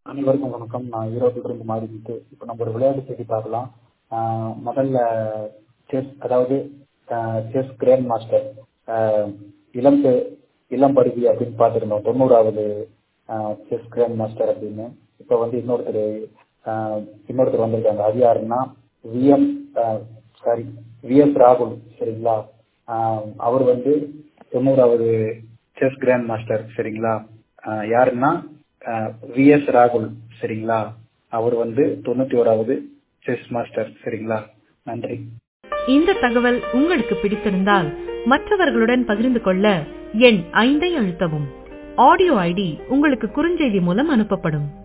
அனைவருக்கும் வணக்கம் நான் ஈரோட்டிலிருந்து மாறிட்டு இப்போ நம்ம ஒரு விளையாட்டு செய்தி பார்க்கலாம் ஆஹ் முதல்ல செஸ் அதாவது செஸ் கிராண்ட் மாஸ்டர் ஆஹ் இளம் பெ- இளம் பருவி அப்படின்னு பார்த்துருந்தோம் தொண்ணூறாவது செஸ் கிராண்ட் மாஸ்டர் அப்படின்னு இப்போ வந்து இன்னொருத்தர் ஆஹ் இன்னொருத்தர் வந்திருக்காங்க அது யாருன்னா விஎம் சாரி விஎஸ் ராகுல் சரிங்களா ஆஹ் அவர் வந்து தொண்ணூறாவது செஸ் கிராண்ட் மாஸ்டர் சரிங்களா ஆஹ் யாருன்னா விஎஸ் ராகுல் சரிங்களா அவர் வந்து தொண்ணூத்தி ஓராவது செஸ் மாஸ்டர் சரிங்களா நன்றி இந்த தகவல் உங்களுக்கு பிடித்திருந்தால் மற்றவர்களுடன் பகிர்ந்து கொள்ள எண் ஐந்தை அழுத்தவும் ஆடியோ ஐடி உங்களுக்கு குறுஞ்செய்தி மூலம் அனுப்பப்படும்